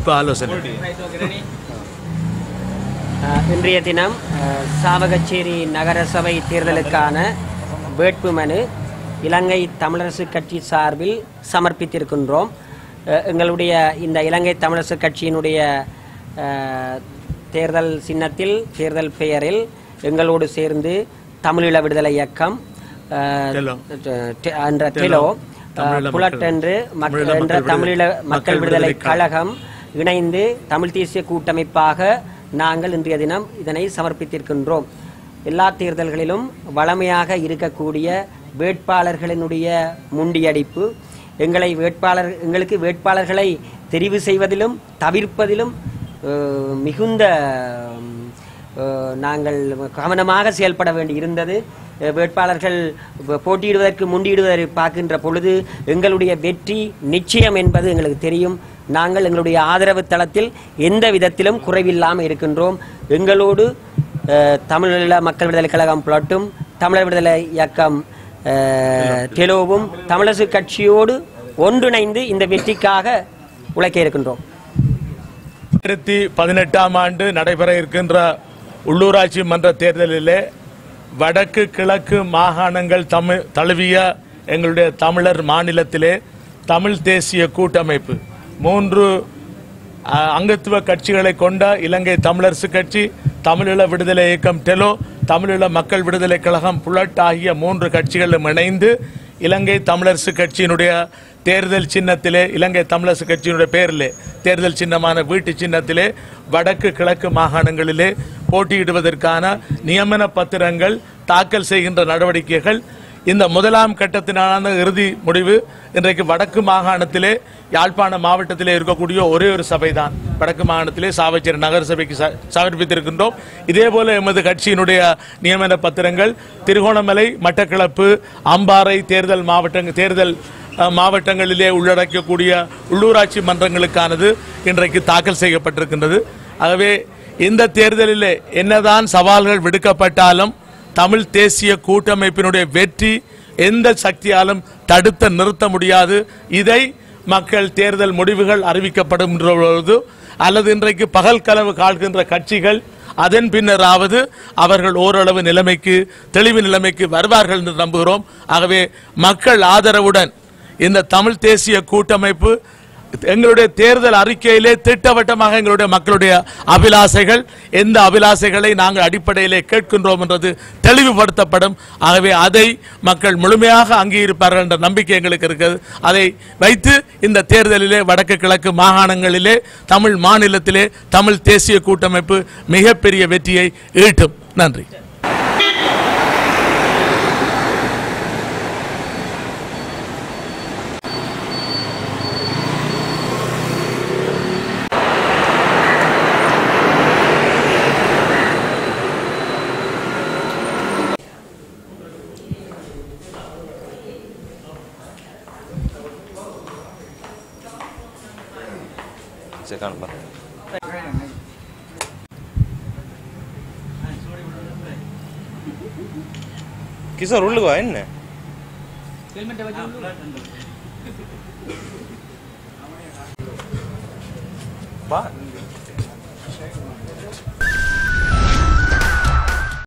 இப்போ ஆலோசனை அஹ், இன்றைய தினம் அஹ், சாவகச்சேரி நகரசபை தேர்தலுக்கான வேட்புமனு இலங்கை தமிழரசு கட்சி சார்பில் சமர்ப்பித்திருக்கின்றோம் அஹ், எங்களுடைய இந்த இலங்கை தமிழரசு கட்சியினுடைய அஹ், தேர்தல் சின்னத்தில் தேர்தல் பெயரில் எங்களோடு சேர்ந்து தமிழீழ விடுதலை இயக்கம் அஹ், டெலோ. டெ- என்ற டெலோ தமிழீழ அஹ், புலட் மக்கள் என்று மக்- தமிழீழ என்ற மக்கள் தமிழீழ விடுதலை- மக்கள் மக்கள் விடுதலை விடுதலை கழகம் இணைந்து தமிழ் தேசிய கூட்டமைப்பாக நாங்கள் இன்றைய தினம் இதனை சமர்ப்பித்திருக்கின்றோம் எல்லா தேர்தல்களிலும் வளமையாக இருக்கக்கூடிய வேட்பாளர்களினுடைய முண்டியடிப்பு எங்களை வேட்பாளர் எங்களுக்கு வேட்பாளர்களை தெரிவு செய்வதிலும் தவிர்ப்பதிலும் அஹ், மிகுந்த அஹ், நாங்கள் கவனமாக செயல்பட வேண்டி இருந்தது அஹ், வேட்பாளர்கள் ப- போட்டியிடுவதற்கு முண்டியிடுவதை பார்க்கின்ற பொழுது எங்களுடைய வெற்றி நிச்சயம் என்பது எங்களுக்கு தெரியும் நாங்கள் எங்களுடைய ஆதரவு தளத்தில் எந்த விதத்திலும் குறைவில்லாமல் இருக்கின்றோம் எங்களோடு அஹ், தமிழீழ மக்கள் விடுதலை கழகம் புலட்டும் தமிழர் விடுதலை இயக்கம் அஹ், டெலோவும் தமிழரசு கட்சியோடு ஒன்றிணைந்து இந்த வெற்றிக்காக உழைக்க இருக்கின்றோம் ரெண்டாயிரத்தி பதினெட்டாம் ஆண்டு நடைபெற இருக்கின்ற உள்ளூராட்சி மன்ற தேர்தலிலே வடக்கு கிழக்கு மாகாணங்கள் தமிழ் தழுவிய எங்களுடைய தமிழர் மாநிலத்திலே தமிழ் தேசிய கூட்டமைப்பு மூன்று அஹ், அங்கத்துவ கட்சிகளை கொண்ட இலங்கை தமிழரசு கட்சி தமிழீழ விடுதலை இயக்கம் டெலோ தமிழீழ மக்கள் விடுதலை கழகம் புலட் ஆகிய மூன்று கட்சிகளும் இணைந்து இலங்கை தமிழரசு கட்சியினுடைய தேர்தல் சின்னத்திலே இலங்கை தமிழரசு கட்சியினுடைய பேரிலே தேர்தல் சின்னமான வீட்டு சின்னத்திலே வடக்கு கிழக்கு மாகாணங்களிலே போட்டியிடுவதற்கான நியமன பத்திரங்கள் தாக்கல் செய்கின்ற நடவடிக்கைகள் இந்த முதலாம் கட்டத்தினான இறுதி முடிவு இன்றைக்கு வடக்கு மாகாணத்திலே யாழ்ப்பாண மாவட்டத்திலே இருக்கக்கூடிய ஒரே ஒரு சபைதான் வடக்கு மாகாணத்திலே சாவச்சேரி நகர சபைக்கு ச- சமர்ப்பித்திருக்கின்றோம் இதே போல எமது கட்சியினுடைய நியமன பத்திரங்கள் திருகோணமலை மட்டக்களப்பு அம்பாறை தேர்தல் மாவட்டங்கள் தேர்தல் அஹ், மாவட்டங்களிலே உள்ளடக்கக்கூடிய உள்ளூராட்சி மன்றங்களுக்கானது இன்றைக்கு தாக்கல் செய்யப்பட்டிருக்கின்றது ஆகவே இந்த தேர்தலிலே என்னதான் சவால்கள் விடுக்கப்பட்டாலும் தமிழ் தேசிய கூட்டமைப்பினுடைய வெற்றி எந்த சக்தியாலும் தடுத்து நிறுத்த முடியாது இதை மக்கள் தேர்தல் முடிவுகள் அறிவிக்கப்படுகின்ற பொழுது அல்லது இன்றைக்கு பகல் கனவு காண்கின்ற கட்சிகள் அதன் பின்னராவது அவர்கள் ஓரளவு நிலைமைக்கு தெளிவு நிலைமைக்கு வருவார்கள் என்று நம்புகிறோம் ஆகவே மக்கள் ஆதரவுடன் இந்த தமிழ் தேசிய கூட்டமைப்பு எங்களுடைய தேர்தல் அறிக்கையிலே திட்டவட்டமாக எங்களுடைய மக்களுடைய அபிலாசைகள் எந்த அபிலாசைகளை நாங்கள் அடிப்படையிலே கேட்கின்றோம் என்றது தெளிவுபடுத்தப்படும் ஆகவே அதை மக்கள் முழுமையாக அங்கீகரிப்பார்கள் என்ற நம்பிக்கை எங்களுக்கு இருக்கிறது அதை வைத்து இந்த தேர்தலிலே வடக்கு கிழக்கு மாகாணங்களிலே தமிழ் மாநிலத்திலே தமிழ் தேசிய கூட்டமைப்பு மிகப்பெரிய வெற்றியை ஈட்டும் நன்றி சரி காணுப்பா கிஷோர் உள்ளுக்கு வா என்ன வா